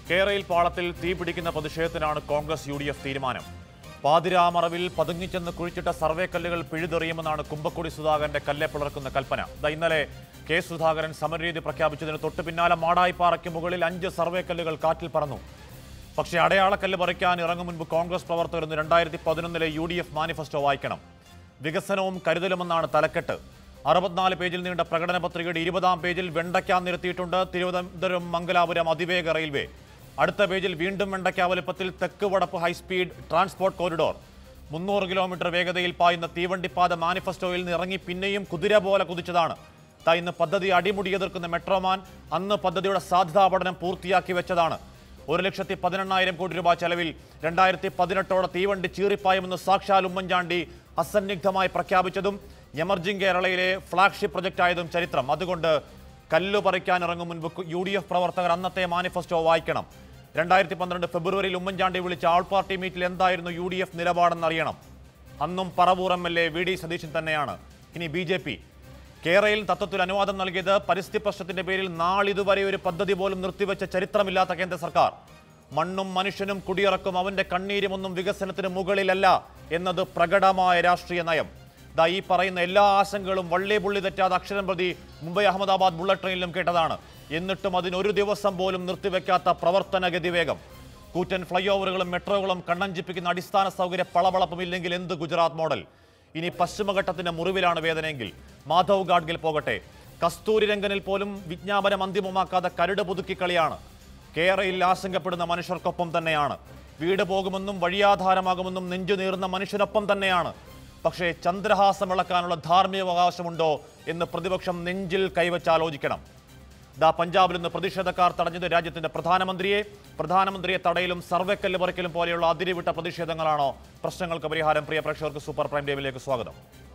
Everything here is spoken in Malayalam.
കേരയിൽ പാളത്തിൽ തീപിടിക്കുന്ന പ്രതിഷേധത്തിനാണ് കോൺഗ്രസ് യു ഡി എഫ് തീരുമാനം പാതിരാമറവിൽ പതുങ്ങിച്ചെന്ന് കുഴിച്ചിട്ട സർവേ കല്ലുകൾ പിഴുതെറിയുമെന്നാണ് കുമ്പക്കുടി സുധാകരന്റെ കല്ലെ പിളർക്കുന്ന കൽപ്പന ദാ ഇന്നലെ കെ സുധാകരൻ സമരരീതി പ്രഖ്യാപിച്ചതിന് തൊട്ടു പിന്നാലെ മാടായിപ്പാറയ്ക്ക് മുകളിൽ അഞ്ച് സർവേ കല്ലുകൾ കാറ്റിൽ പറന്നു പക്ഷേ അടയാളക്കല്ല് പറിക്കാൻ ഇറങ്ങും മുൻപ് കോൺഗ്രസ് പ്രവർത്തകർ ഇന്ന് രണ്ടായിരത്തി പതിനൊന്നിലെ യു ഡി എഫ് മാനിഫെസ്റ്റോ വായിക്കണം വികസനവും കരുതലുമെന്നാണ് തലക്കെട്ട് അറുപത്തിനാല് പേജിൽ നീണ്ട പ്രകടന പത്രികയുടെ ഇരുപതാം പേജിൽ വെണ്ടയ്ക്ക നിരത്തിയിട്ടുണ്ട് തിരുവനന്തപുരം മംഗലാപുരം അതിവേഗ റെയിൽവേ അടുത്ത പേജിൽ വീണ്ടും വെണ്ടയ്ക്ക വലുപ്പത്തിൽ തെക്ക് വടപ്പ് ഹൈസ്പീഡ് ട്രാൻസ്പോർട്ട് കോറിഡോർ മുന്നൂറ് കിലോമീറ്റർ വേഗതയിൽ പായുന്ന തീവണ്ടിപ്പാത മാനിഫെസ്റ്റോയിൽ നിന്ന് ഇറങ്ങി പിന്നെയും കുതിര പോലെ കുതിച്ചതാണ് താ ഇന്ന് പദ്ധതി അടിമുടി എതിർക്കുന്ന മെട്രോമാൻ അന്ന് പദ്ധതിയുടെ സാധ്യതാ പഠനം പൂർത്തിയാക്കി വെച്ചതാണ് ഒരു ലക്ഷത്തി പതിനെണ്ണായിരം കോടി രൂപ ചെലവിൽ രണ്ടായിരത്തി പതിനെട്ടോടെ തീവണ്ടി ചീറിപ്പായുമെന്ന് സാക്ഷാൽ ഉമ്മൻചാണ്ടി അസന്നിഗ്ധമായി പ്രഖ്യാപിച്ചതും എമർജിംഗ് കേരളയിലെ ഫ്ളാഗ്ഷിപ്പ് പ്രൊജക്റ്റ് ആയതും ചരിത്രം അതുകൊണ്ട് കല്ല് പറിക്കാൻ ഇറങ്ങും മുൻപ് യു ഡി എഫ് പ്രവർത്തകർ അന്നത്തെ മാനിഫെസ്റ്റോ വായിക്കണം രണ്ടായിരത്തി പന്ത്രണ്ട് ഫെബ്രുവരിയിൽ ഉമ്മൻചാണ്ടി വിളിച്ച ആൾ പാർട്ടി മീറ്റിൽ എന്തായിരുന്നു യു ഡി എഫ് നിലപാടെന്നറിയണം അന്നും Paravur M L A V D Satheesan തന്നെയാണ് ഇനി ബി ജെ പി കേരളയിൽ തത്വത്തിൽ അനുവാദം നൽകിയത് പരിസ്ഥിതി പ്രശ്നത്തിന്റെ പേരിൽ നാളിതുവരെ ഒരു പദ്ധതി പോലും നിർത്തിവെച്ച ചരിത്രമില്ലാത്ത കേന്ദ്ര സർക്കാർ മണ്ണും മനുഷ്യനും കുടിയിറക്കും അവന്റെ കണ്ണീരുമൊന്നും വികസനത്തിന് മുകളിലല്ല എന്നത് പ്രകടമായ രാഷ്ട്രീയ നയം ദാ ഈ പറയുന്ന എല്ലാ ആശങ്കകളും വള്ളി പുള്ളി തെറ്റാതെ അക്ഷരം പ്രതി മുംബൈ അഹമ്മദാബാദ് ബുള്ളറ്റ് ട്രെയിനിലും കേട്ടതാണ് എന്നിട്ടും അതിനൊരു ദിവസം പോലും നിർത്തിവെക്കാത്ത പ്രവർത്തന ഗതിവേഗം കൂറ്റൻ ഫ്ലൈ ഓവറുകളും മെട്രോകളും കണ്ണഞ്ചിപ്പിക്കുന്ന അടിസ്ഥാന സൗകര്യ പളവളപ്പും ഇല്ലെങ്കിൽ എന്ത് ഗുജറാത്ത് മോഡൽ ഇനി പശ്ചിമഘട്ടത്തിന്റെ മുറിവിലാണ് വേദനയെങ്കിൽ മാധവ് ഗാഡ്ഗിൽ പോകട്ടെ കസ്തൂരി രംഗനിൽ പോലും വിജ്ഞാപനം അന്തിമമാക്കാതെ കരട് പുതുക്കിക്കളിയാണ് കേരളയിൽ ആശങ്കപ്പെടുന്ന മനുഷ്യർക്കൊപ്പം തന്നെയാണ് വീട് പോകുമെന്നും വഴിയാധാരമാകുമെന്നും നെഞ്ചു നീറുന്ന മനുഷ്യനൊപ്പം തന്നെയാണ് പക്ഷേ ചന്ദ്രഹാസം ഇളക്കാനുള്ള ധാർമ്മിക അവകാശമുണ്ടോ എന്ന് പ്രതിപക്ഷം നെഞ്ചിൽ കൈവച്ചാലോചിക്കണം ദാ പഞ്ചാബിൽ നിന്ന് പ്രതിഷേധക്കാർ തടഞ്ഞത് രാജ്യത്തിന്റെ പ്രധാനമന്ത്രിയെ പ്രധാനമന്ത്രിയെ തടയലും സർവേക്കല്ല് പറിക്കലും പോലെയുള്ള അതിരിവിട്ട പ്രതിഷേധങ്ങളാണോ പ്രശ്നങ്ങൾക്ക് പരിഹാരം പ്രിയ പ്രേക്ഷകർക്ക് സൂപ്പർ പ്രൈം ടൈമിലേക്ക് സ്വാഗതം